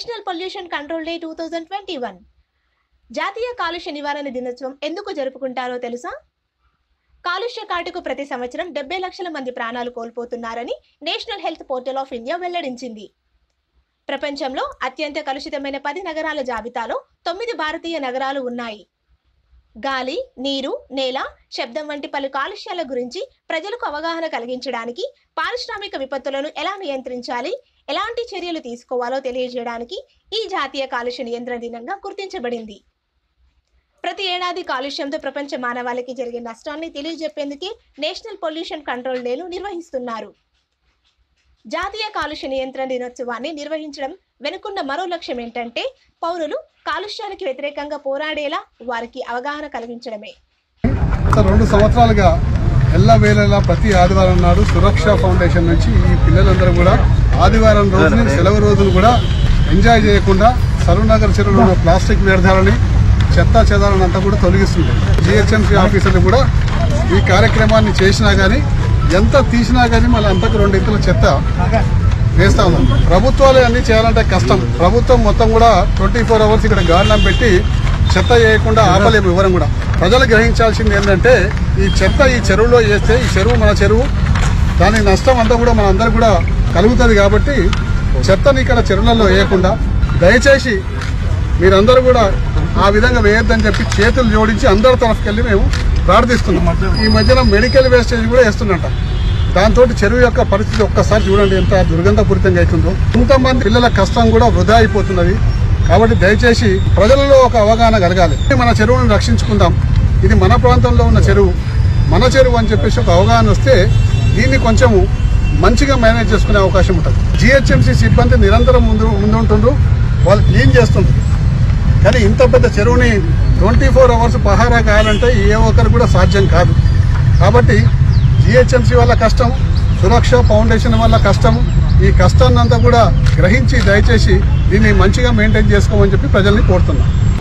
national pollution control day two thousand twenty one జాతీయ కాలుష్య నివారణ దినోత్సవం ఎందుకు జరుపుకుంటారో తెలుసా కాలుష్య కాటుకు ప్రతి సంవత్సరం డెబ్బై లక్షల మంది ప్రాణాలు కోల్పోతున్నారని national health portal of India వెల్లడించింది ప్రపంచంలో అత్యంత కలుషితమైన పది నగరాల జాబితాలో తొమ్మిది భారతీయ నగరాలు ఉన్నాయి గాలి నీరు నేల శబ్దం వంటి పలు కాలుష్యాల గురించి ప్రజలకు అవగాహన కలిగించడానికి పారిశ్రామిక విపత్తులను ఎలా నియంత్రించాలి ఎలాంటి చర్యలు తీసుకోవాలో తెలియజేయడానికి ఈ జాతీయ కాలుష్య నియంత్రణ దినంగా గుర్తించబడింది ప్రతి ఏడాది కాలుష్యంతో ప్రపంచ మానవాళికి జరిగే నష్టాన్ని తెలియజెప్పేందుకే నేషనల్ పొల్యూషన్ కంట్రోల్ డేను నిర్వహిస్తున్నారు జాతీయ కాలుష్య నియంత్రణ దినోత్సవాన్ని నిర్వహించడం వెనుకున్న మరో లక్ష్యం ఏంటంటే పౌరులు కాలుష్యానికి వ్యతిరేకంగా పోరాడేలా వారికి అవగాహన కలిగించడమే గత రెండు సంవత్సరాలుగా ఎల్లవేళలా ప్రతి ఆదివారం నాడు సురక్ష ఫౌండేషన్ నుంచి ఈ పిల్లలందరూ కూడా ఆదివారం రోజుని సెలవు రోజులు కూడా ఎంజాయ్ చేయకుండా సరూనగర్ చెరువులో ఉన్న ప్లాస్టిక్ వ్యర్థాలని చెత్త చెదాలను అంతా కూడా తొలగిస్తుంటాయి జిహెచ్ఎంసీ ఆఫీసర్లు కూడా ఈ కార్యక్రమాన్ని చేసినా కానీ ఎంత తీసినా కానీ మళ్ళీ అంతకు రెండు ఇంతల చెత్త వేస్తా ఉన్నాం ప్రభుత్వాలు అన్ని చేయాలంటే కష్టం ప్రభుత్వం మొత్తం కూడా ట్వంటీ ఫోర్ అవర్స్ ఇక్కడ గార్లం పెట్టి చెత్త వేయకుండా ఆపలేము ఎవరం కూడా ప్రజలు గ్రహించాల్సింది ఏంటంటే ఈ చెత్త ఈ చెరువులో వేస్తే ఈ చెరువు మన చెరువు దాని నష్టం అంతా కూడా మన అందరికి కూడా కలుగుతుంది కాబట్టి చెత్తని ఇక్కడ చెరువులలో వేయకుండా దయచేసి మీరందరూ కూడా ఆ విధంగా వేయొద్దని చెప్పి చేతులు జోడించి అందరి తరఫుకెళ్ళి మేము ప్రార్థిస్తున్నాం ఈ మధ్యన మెడికల్ వేస్టేజ్ కూడా వేస్తున్నట్ట దాంతో చెరువు యొక్క పరిస్థితి ఒక్కసారి చూడండి ఎంత దుర్గంధపూరితంగా అవుతుందో ఇంతమంది పిల్లల కష్టం కూడా వృధా అయిపోతున్నది కాబట్టి దయచేసి ప్రజలలో ఒక అవగాహన కలగాలి మన చెరువును రక్షించుకుందాం ఇది మన ప్రాంతంలో ఉన్న చెరువు మన చెరువు అని చెప్పేసి ఒక అవగాహన వస్తే దీన్ని కొంచెము మంచిగా మేనేజ్ చేసుకునే అవకాశం ఉంటుంది జిహెచ్ఎంసీ సిబ్బంది నిరంతరం ముందు ముందుంటుండ్రు వాళ్ళు క్లీన్ చేస్తుండ్రు కానీ ఇంత పెద్ద చెరువుని ట్వంటీ ఫోర్ అవర్స్ పహారా కాయాలంటే ఏ ఒక్కరు కూడా సాధ్యం కాదు కాబట్టి జిహెచ్ఎంసీ వల్ల కష్టం సురక్ష ఫౌండేషన్ వల్ల కష్టం ఈ కష్టాన్నంతా కూడా గ్రహించి దయచేసి దీన్ని మంచిగా మెయింటైన్ చేసుకోమని చెప్పి ప్రజల్ని కోరుతున్నాం